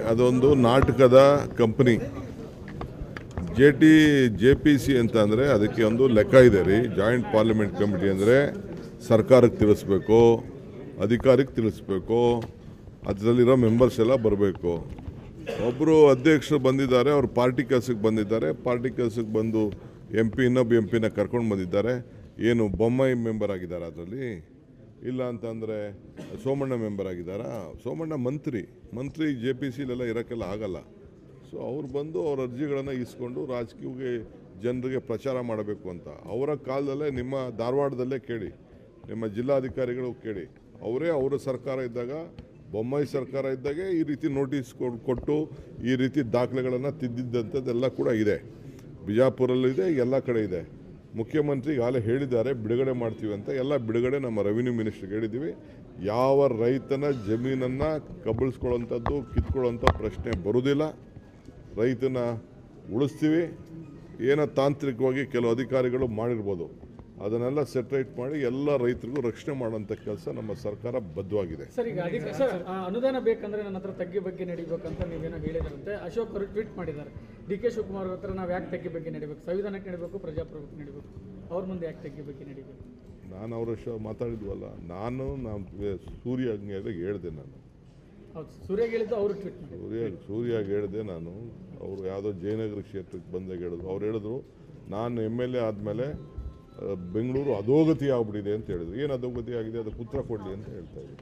ಅದೊಂದು ನಾಟಕದ company J T J P C ಅಂತ ಅಂದರೆ ಅದಕ್ಕೆ ಒಂದು ಲೆಕ್ಕ ಇದೆ ರೀ ಜಾಯಿಂಟ್ ಪಾರ್ಲಿಮೆಂಟ್ ಕಮಿಟಿ ಅಂದರೆ ಸರ್ಕಾರಕ್ಕೆ ತಿಳಿಸ್ಬೇಕು ಅಧಿಕಾರಕ್ಕೆ ತಿಳಿಸ್ಬೇಕು ಅದರಲ್ಲಿರೋ ಮೆಂಬರ್ಸ್ ಎಲ್ಲ ಬರಬೇಕು ಒಬ್ಬರು ಅಧ್ಯಕ್ಷರು ಬಂದಿದ್ದಾರೆ ಅವ್ರು ಪಾರ್ಟಿ ಕೆಲಸಕ್ಕೆ ಬಂದಿದ್ದಾರೆ ಪಾರ್ಟಿ ಕೆಲಸಕ್ಕೆ ಬಂದು ಎಂ ಪಿ ಇನ್ನೊಬ್ಬ ಎಂ ಪಿನ ಕರ್ಕೊಂಡು ಬಂದಿದ್ದಾರೆ ಏನು ಬೊಮ್ಮಾಯಿ ಮೆಂಬರ್ ಆಗಿದ್ದಾರೆ ಅದರಲ್ಲಿ ಇಲ್ಲ ಅಂತಂದರೆ ಸೋಮಣ್ಣ ಮೆಂಬರ್ ಆಗಿದ್ದಾರಾ ಸೋಮಣ್ಣ ಮಂತ್ರಿ ಮಂತ್ರಿ ಜೆ ಪಿ ಸಿಲೆಲ್ಲ ಇರೋಕ್ಕೆಲ್ಲ ಆಗಲ್ಲ ಸೊ ಅವ್ರು ಬಂದು ಅವ್ರ ಅರ್ಜಿಗಳನ್ನು ಇಸ್ಕೊಂಡು ರಾಜಕೀಯಕ್ಕೆ ಜನರಿಗೆ ಪ್ರಚಾರ ಮಾಡಬೇಕು ಅಂತ ಅವರ ಕಾಲದಲ್ಲೇ ನಿಮ್ಮ ಧಾರವಾಡದಲ್ಲೇ ಕೇಳಿ ನಿಮ್ಮ ಜಿಲ್ಲಾಧಿಕಾರಿಗಳು ಕೇಳಿ ಅವರೇ ಅವರ ಸರ್ಕಾರ ಇದ್ದಾಗ ಬೊಮ್ಮಾಯಿ ಸರ್ಕಾರ ಇದ್ದಾಗೆ ಈ ರೀತಿ ನೋಟಿಸ್ ಕೊಡ್- ಕೊಟ್ಟು ಈ ರೀತಿ ದಾಖಲೆಗಳನ್ನು ತಿದ್ದಿದ್ದಂಥದ್ದೆಲ್ಲ ಕೂಡ ಇದೆ ಬಿಜಾಪುರಲ್ಲಿದೆ ಎಲ್ಲ ಕಡೆ ಇದೆ ಮುಖ್ಯಮಂತ್ರಿ ಈಗಾಗಲೇ ಹೇಳಿದ್ದಾರೆ ಬಿಡುಗಡೆ ಮಾಡ್ತೀವಿ ಅಂತ ಎಲ್ಲ ಬಿಡುಗಡೆ ನಮ್ಮ ರೆವಿನ್ಯೂ ಮಿನಿಸ್ಟ್ರಿಗೆ ಹೇಳಿದ್ದೀವಿ ಯಾವ ರೈತನ ಜಮೀನನ್ನು ಕಬಳಿಸ್ಕೊಳ್ಳೋಂಥದ್ದು ಕಿತ್ಕೊಳ್ಳೋಂಥ ಪ್ರಶ್ನೆ ಬರುವುದಿಲ್ಲ ರೈತನ ಉಳಿಸ್ತೀವಿ ಏನೋ ತಾಂತ್ರಿಕವಾಗಿ ಕೆಲವು ಅಧಿಕಾರಿಗಳು ಮಾಡಿರ್ಬೋದು ಅದನ್ನೆಲ್ಲ ಸೆಟ್ರೇಟ್ ಮಾಡಿ ಎಲ್ಲ ರೈತರಿಗೂ ರಕ್ಷಣೆ ಮಾಡೋಂಥ ಕೆಲಸ ನಮ್ಮ ಸರ್ಕಾರ ಬದ್ಧವಾಗಿದೆ ಸರ್ ಈಗ ಅಧಿಕ ಸರ್ ಆ, ಅನುದಾನ ಬೇಕಂದ್ರೆ ನನ್ನ ಹತ್ರ ತಗ್ಗಿ ಬಗ್ಗೆ ನಡಿಬೇಕಂತ ನೀವೇನೋ ಹೇಳಿದ್ರಂತೆ ಅಶೋಕ್ ಅವರು ಟ್ವೀಟ್ ಮಾಡಿದ್ದಾರೆ ಡಿ ಕೆ ಶಿವಕುಮಾರ್ ಅವ್ರ ಹತ್ರ ನಾವು ಯಾಕೆ ತಗ್ಗಿ ಬಗ್ಗೆ ನಡಿಬೇಕು ಸಂವಿಧಾನಕ್ಕೆ ನಡಿಬೇಕು ಪ್ರಜಾಪ್ರಭುತ್ವಕ್ಕೆ ನಡಿಬೇಕು ಅವ್ರ ಮುಂದೆ ಯಾಕೆ ತಗ್ಗಿ ಬಗ್ಗೆ ನಡಿಬೇಕು ನಾನು ಅವರ ಶ ಮಾತಾಡಿದ್ವಲ್ಲ ನಾನು ನಮ್ಮ ಸೂರ್ಯ ಅಂಗಡಿಯಾಗ ಹೇಳಿದೆ ನಾನು ಹೌದು ಸೂರ್ಯ ಹೇಳಿದ್ದು ಅವರು ಟ್ವೀಟ್ ಮಾಡಿ ಸೂರ್ಯ ಸೂರ್ಯಾಗ ಹೇಳಿದೆ ನಾನು ಅವರು ಯಾವುದೋ ಜಯನಗರ ಕ್ಷೇತ್ರಕ್ಕೆ ಬಂದಾಗ ಹೇಳಿದ್ರು ಅವ್ರು ಹೇಳಿದ್ರು ನಾನು ಎಮ್ ಎಲ್ ಎ ಆದಮೇಲೆ ಬೆಂಗಳೂರು ಅಧೋಗತಿ ಆಗ್ಬಿಟ್ಟಿದೆ ಅಂತ ಹೇಳಿದ್ರು ಏನು ಅಧೋಗತಿ ಆಗಿದೆ ಅದಕ್ಕೆ ಉತ್ತರ ಕೊಡಲಿ ಅಂತ ಹೇಳ್ತಾ ಇದ್ರು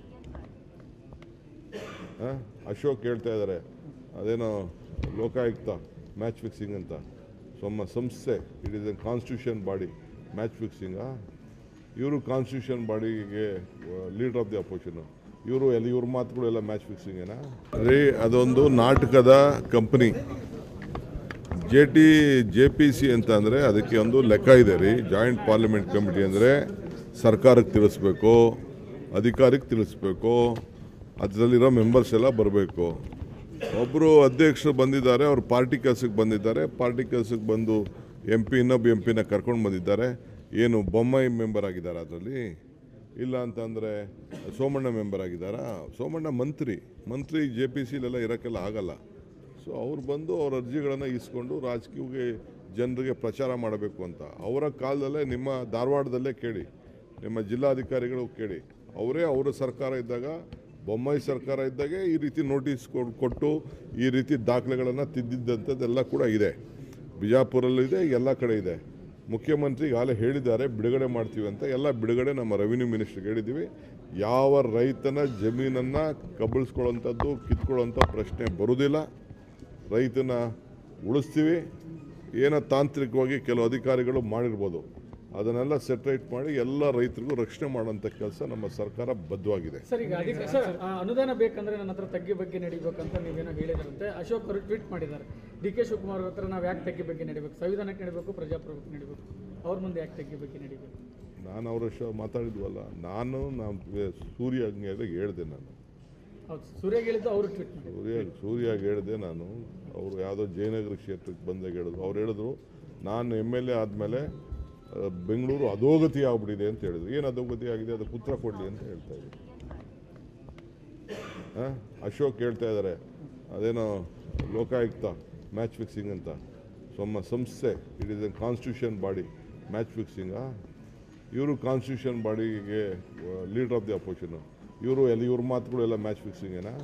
ಆ? ಅಶೋಕ್ ಹೇಳ್ತಾ ಇದ್ದಾರೆ ಅದೇನೋ ಲೋಕಾಯುಕ್ತ ಮ್ಯಾಚ್ ಫಿಕ್ಸಿಂಗ್ ಅಂತ ಸೊಮ್ಮ ಸಂಸ್ಥೆ it is a constitution body match ಫಿಕ್ಸಿಂಗಾ ಇವರು ಕಾನ್ಸ್ಟಿಟ್ಯೂಷನ್ ಬಾಡಿಗೆ ಲೀಡರ್ ಆಫ್ ದಿ ಅಪೋಸಿಷನ್ ಇವರು ಎಲ್ಲ ಇವ್ರ ಮಾತುಗಳು ಎಲ್ಲ ಮ್ಯಾಚ್ ಫಿಕ್ಸಿಂಗೇನಾ ರೀ ಅದೊಂದು ನಾಟಕದ company J T J P C ಅಂತ ಅಂದರೆ ಅದಕ್ಕೆ ಒಂದು ಲೆಕ್ಕ ಇದೆ ರೀ ಜಾಯಿಂಟ್ ಪಾರ್ಲಿಮೆಂಟ್ ಕಮಿಟಿ ಅಂದರೆ ಸರ್ಕಾರಕ್ಕೆ ತಿಳಿಸ್ಬೇಕು ಅಧಿಕಾರಕ್ಕೆ ತಿಳಿಸ್ಬೇಕು ಅದರಲ್ಲಿರೋ ಮೆಂಬರ್ಸ್ ಎಲ್ಲ ಬರಬೇಕು ಒಬ್ಬರು ಅಧ್ಯಕ್ಷರು ಬಂದಿದ್ದಾರೆ ಅವ್ರು ಪಾರ್ಟಿ ಕೆಲಸಕ್ಕೆ ಬಂದಿದ್ದಾರೆ ಪಾರ್ಟಿ ಕೆಲಸಕ್ಕೆ ಬಂದು ಎಂ ಪಿ ಇನ್ನೊಬ್ಬ ಎಂ ಪಿನ ಕರ್ಕೊಂಡು ಬಂದಿದ್ದಾರೆ ಏನು ಬೊಮ್ಮಾಯಿ ಮೆಂಬರ್ ಆಗಿದ್ದಾರೆ ಅದರಲ್ಲಿ ಇಲ್ಲ ಅಂತಂದರೆ ಸೋಮಣ್ಣ ಮೆಂಬರ್ ಆಗಿದ್ದಾರಾ ಸೋಮಣ್ಣ ಮಂತ್ರಿ ಮಂತ್ರಿ ಜೆ ಪಿ ಸಿಲೆಲ್ಲ ಇರೋಕ್ಕೆಲ್ಲ ಆಗಲ್ಲ ಸೊ ಅವ್ರು ಬಂದು ಅವ್ರ ಅರ್ಜಿಗಳನ್ನು ಇಸ್ಕೊಂಡು ರಾಜಕೀಯಕ್ಕೆ ಜನರಿಗೆ ಪ್ರಚಾರ ಮಾಡಬೇಕು ಅಂತ ಅವರ ಕಾಲದಲ್ಲೇ ನಿಮ್ಮ ಧಾರವಾಡದಲ್ಲೇ ಕೇಳಿ ನಿಮ್ಮ ಜಿಲ್ಲಾಧಿಕಾರಿಗಳು ಕೇಳಿ ಅವರೇ ಅವರ ಸರ್ಕಾರ ಇದ್ದಾಗ ಬೊಮ್ಮಾಯಿ ಸರ್ಕಾರ ಇದ್ದಾಗೆ ಈ ರೀತಿ ನೋಟಿಸ್ ಕೊಡ್- ಕೊಟ್ಟು ಈ ರೀತಿ ದಾಖಲೆಗಳನ್ನು ತಿದ್ದಿದ್ದಂಥದ್ದೆಲ್ಲ ಕೂಡ ಇದೆ ಬಿಜಾಪುರಲ್ಲಿದೆ ಎಲ್ಲ ಕಡೆ ಇದೆ ಮುಖ್ಯಮಂತ್ರಿ ಈಗಾಗಲೇ ಹೇಳಿದ್ದಾರೆ ಬಿಡುಗಡೆ ಮಾಡ್ತೀವಿ ಅಂತ ಎಲ್ಲ ಬಿಡುಗಡೆ ನಮ್ಮ ರೆವಿನ್ಯೂ ಮಿನಿಸ್ಟ್ರಿಗೆ ಹೇಳಿದ್ದೀವಿ ಯಾವ ರೈತನ ಜಮೀನನ್ನು ಕಬಳಿಸ್ಕೊಳ್ಳೋಂಥದ್ದು ಕಿತ್ಕೊಳ್ಳೋಂಥ ಪ್ರಶ್ನೆ ಬರುವುದಿಲ್ಲ ರೈತನ ಉಳಿಸ್ತೀವಿ ಏನೋ ತಾಂತ್ರಿಕವಾಗಿ ಕೆಲವು ಅಧಿಕಾರಿಗಳು ಮಾಡಿರ್ಬೋದು ಅದನ್ನೆಲ್ಲ ಸೆಟ್ರೇಟ್ ಮಾಡಿ ಎಲ್ಲ ರೈತರಿಗೂ ರಕ್ಷಣೆ ಮಾಡೋಂಥ ಕೆಲಸ ನಮ್ಮ ಸರ್ಕಾರ ಬದ್ಧವಾಗಿದೆ ಸರ್ ಈಗ ಅಧಿಕ ಸರ್ ಆ, ಅನುದಾನ ಬೇಕಂದ್ರೆ ನನ್ನ ಹತ್ರ ತಗ್ಗಿ ಬಗ್ಗೆ ನಡಿಬೇಕಂತ ನೀವೇನೋ ಹೇಳಿದ್ರಂತೆ ಅಶೋಕ್ ಅವರು ಟ್ವೀಟ್ ಮಾಡಿದ್ದಾರೆ ಡಿ ಕೆ ಶಿವಕುಮಾರ್ ಅವ್ರ ಹತ್ರ ನಾವು ಯಾಕೆ ತಗ್ಗಿ ಬಗ್ಗೆ ನಡಿಬೇಕು ಸಂವಿಧಾನಕ್ಕೆ ನಡಿಬೇಕು ಪ್ರಜಾಪ್ರಭುತ್ವಕ್ಕೆ ನಡಿಬೇಕು ಅವ್ರ ಮುಂದೆ ಯಾಕೆ ತಗ್ಗಿ ಬಗ್ಗೆ ನಡಿಬೇಕು ನಾನು ಅವರ ಶ ಮಾತಾಡಿದ್ವಲ್ಲ ನಾನು ನಮ್ಮ ಸೂರ್ಯ ಅಂಗಡಿಯಾಗ ಹೇಳಿದೆ ನಾನು ಹೌದು ಸೂರ್ಯ ಹೇಳಿದ್ದು ಅವರು ಟ್ವೀಟ್ ಮಾಡಿ ಸೂರ್ಯ ಸೂರ್ಯಾಗ ಹೇಳಿದೆ ನಾನು ಅವರು ಯಾವುದೋ ಜಯನಗರ ಕ್ಷೇತ್ರಕ್ಕೆ ಬಂದಾಗ ಹೇಳಿದ್ರು ಅವ್ರು ಹೇಳಿದ್ರು ನಾನು ಎಮ್ ಎಲ್ ಎ ಆದಮೇಲೆ ಬೆಂಗಳೂರು ಅಧೋಗತಿ ಆಗ್ಬಿಟ್ಟಿದೆ ಅಂತ ಹೇಳಿದ್ರು ಏನು ಅಧೋಗತಿ ಆಗಿದೆ ಅದಕ್ಕೆ ಉತ್ತರ ಕೊಡಲಿ ಅಂತ ಹೇಳ್ತಾ ಇದ್ರು ಆ? ಅಶೋಕ್ ಹೇಳ್ತಾ ಇದ್ದಾರೆ ಅದೇನೋ ಲೋಕಾಯುಕ್ತ ಮ್ಯಾಚ್ ಫಿಕ್ಸಿಂಗ್ ಅಂತ ಸೊಮ್ಮ ಸಂಸ್ಥೆ it is a constitution body match ಫಿಕ್ಸಿಂಗಾ ಇವರು ಕಾನ್ಸ್ಟಿಟ್ಯೂಷನ್ ಬಾಡಿಗೆ ಲೀಡರ್ ಆಫ್ ದಿ ಅಪೋಸಿಷನ್ ಇವರು ಎಲ್ಲ ಇವ್ರ ಮಾತುಗಳು ಎಲ್ಲ ಮ್ಯಾಚ್ ಫಿಕ್ಸಿಂಗೇನಾ